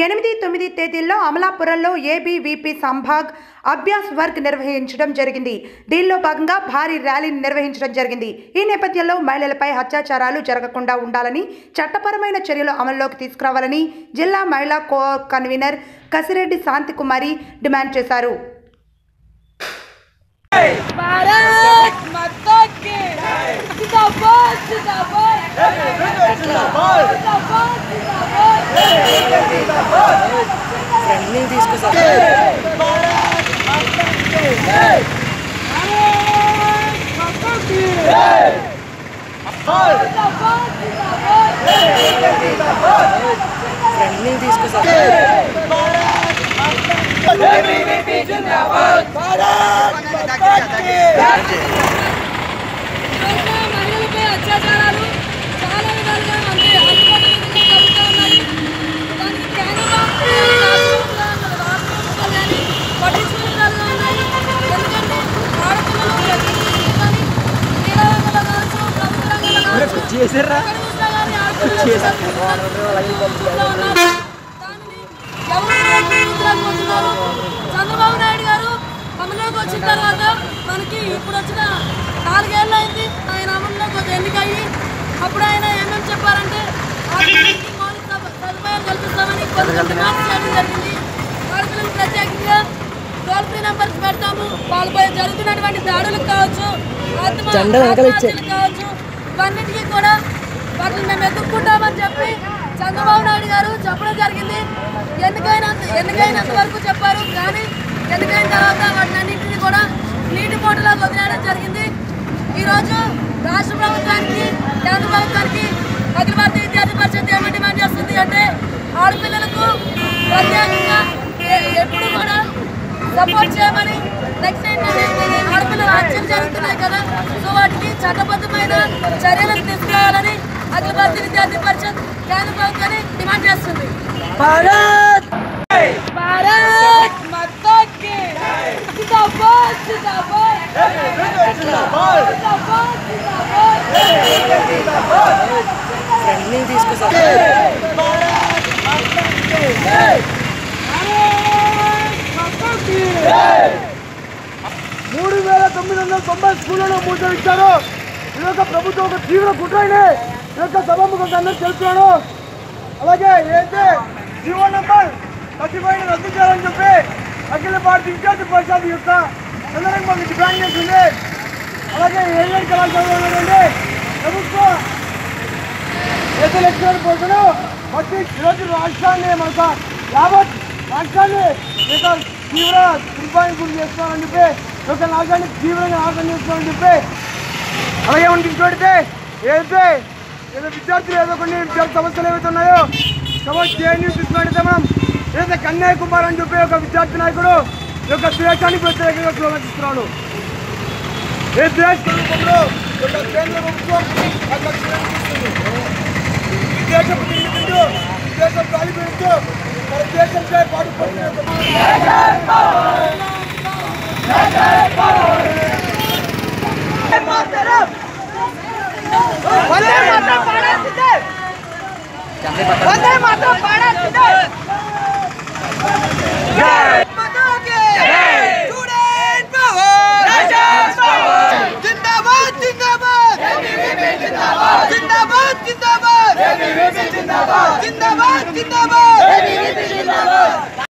ఎనిమిది తొమ్మిది తేదీల్లో అమలాపురంలో ఏబీవీపీ సంభాగ్ అభ్యాస్ వర్క్ నిర్వహించడం జరిగింది దీనిలో భాగంగా భారీ ర్యాలీని నిర్వహించడం జరిగింది ఈ నేపథ్యంలో మహిళలపై అత్యాచారాలు జరగకుండా ఉండాలని చట్టపరమైన చర్యలు అమల్లోకి తీసుకురావాలని జిల్లా మహిళా co convener Kasireddy Shanthikumari demand చేశారు भारत माता की जिंदाबाद जिंदाबाद जिंदाबाद जिंदाबाद రన్నింగ్ తీసుకొస్తా जिंदाबाद जिंदाबाद రన్నింగ్ తీసుకొస్తా ఈరోజున మహిళలపై అత్యాచారాలు చాలా విధాలుగా మనకి అందుబాటులో జరుగుతూ ఉన్నాయి దానికి కేంద్ర ప్రభుత్వం రాష్ట్ర ప్రభుత్వాలు కానీ పట్టించుకునే విధాలుగా ఉన్నాయి ఎందుకంటే ఆడపిల్లలు ప్రతి కానీ క్రీడా రంగంలో కావచ్చు ప్రభుత్వ రంగంలో కావచ్చు చేసారా ఎక్కడ చూసినా కానీ ఆడపిల్లలు చదువుకుంటూ ఉన్నారు. దానిని ఎవరు నియంత్రించలేకపోతున్నారు? చంద్రబాబు నాయుడు గారు అమలులోకి వచ్చిన తర్వాత మనకి ఇప్పుడు వచ్చిన నాలుగేళ్ళు అయింది ఆయన అమలులోకి వచ్చి ఎన్నికయ్యి అప్పుడు ఆయన ఏమేమి చెప్పారంటే ఆడపిల్లలకి మౌలిక సదు- సదుపాయాలు కల్పిస్తామని కొన్ని కొన్ని డిమాండ్స్ చేయడం జరిగింది ఆడపిల్లలు ప్రత్యేకంగా టోల్ ఫ్రీ నెంబర్స్ పెడతాము వాళ్ళపై జరుగుతున్నటువంటి దాడులకు కావచ్చు ఆత్మ జెండా వెనకాల ఇచ్చే. ఆత్మహత్యలకు కావచ్చు ఇవన్నిటికీ కూడా వాటిని మేము ఎదుర్కొంటామని చెప్పి చంద్రబాబు నాయుడు గారు చెప్పడం జరిగింది ఎన్నికైనంత ఎన్నికైనంత వరకు చెప్పారు కానీ ఎన్నికైన తర్వాత వాటిని అన్నింటినీ కూడా నీటి పోటులో వదిలేయడం జరిగింది ఈరోజు రాష్ట్ర ప్రభుత్వానికి కేంద్ర ప్రభుత్వానికి అఖిల భారతీయ విద్యార్థి పరిషత్ ఏమని డిమాండ్ చేస్తుంది అంటే ఆడపిల్లలకు ప్రత్యేకంగా ఎ- ఎప్పుడు కూడా సపోర్ట్ చేయమని నెక్స్ట్ ఏంటంటే ఆడపిల్లల హత్యలు జరుగుతున్నాయి కదా సో వాటికి చట్టబద్ధమైన చర్యలను తీసుకోవాలని అఖిల భారతీయ విద్యార్థి పరిషత్ కేంద్ర ప్రభుత్వాన్ని డిమాండ్ చేస్తుంది భారత్ భారత్ మాతా కి జిందాబాద్ జిందాబాద్ జిందాబాద్ జిందాబాద్ రన్నింగ్ తీసుకొస్తా మూడు వేల తొమ్మిది వందల తొంభై స్కూళ్లను మూసివేయించారు ఈ యొక్క ప్రభుత్వం ఒక తీవ్ర కుట్రని ఈ యొక్క సభాముఖంగా అందరూ తెలుస్తున్నాను అలాగే ఏదైతే జీవో నంబర్ థర్టీ ఫైవ్ రద్దు చేయాలని చెప్పి అఖిల భారత విద్యార్థి పరిషత్ యొక్క అందరం మాకు డిమాండ్ చేసింది అలాగే ఏఎన్ కళాశాలలో ప్రభుత్వ ఏదైతే లెక్చరర్ పోతున్నా ప్రతి ఈరోజు రాష్ట్రాన్ని మన యావత్ రాష్ట్రాన్ని ఇక తీవ్ర దుర్భానికి గురి చేస్తున్నారని చెప్పి ఈ యొక్క రాష్ట్రాన్ని తీవ్రంగా నాశనం చేస్తున్నారని చెప్పి అలాగే మనం తీసుకెడితే ఏదైతే ఏదో విద్యార్థులు ఏదో కొన్ని విద్యార్థి సమస్యలు ఏవైతే ఉన్నాయో సమస్య జేఎన్యూ తీసుకున్నట్టయితే మనం ఏదైతే కన్యాకుమార్ అని చెప్పి ఒక విద్యార్థి నాయకుడు ఈ యొక్క దేశానికి వ్యతిరేకంగా స్లోగన్ ఇస్తున్నాడు ఏ దేశ రూపంలో ఈ యొక్క కేంద్ర ప్రభుత్వం ఆ యొక్క స్లోగన్ ఈ దేశం నిండు ఈ దేశం గాలి పెడుతూ మన దేశంపై పాటుపడుతున్న जिंदाबाद जिंदाबाद जिंदाबाद जिंदाबाद जिंदाबाद जिंदाबाद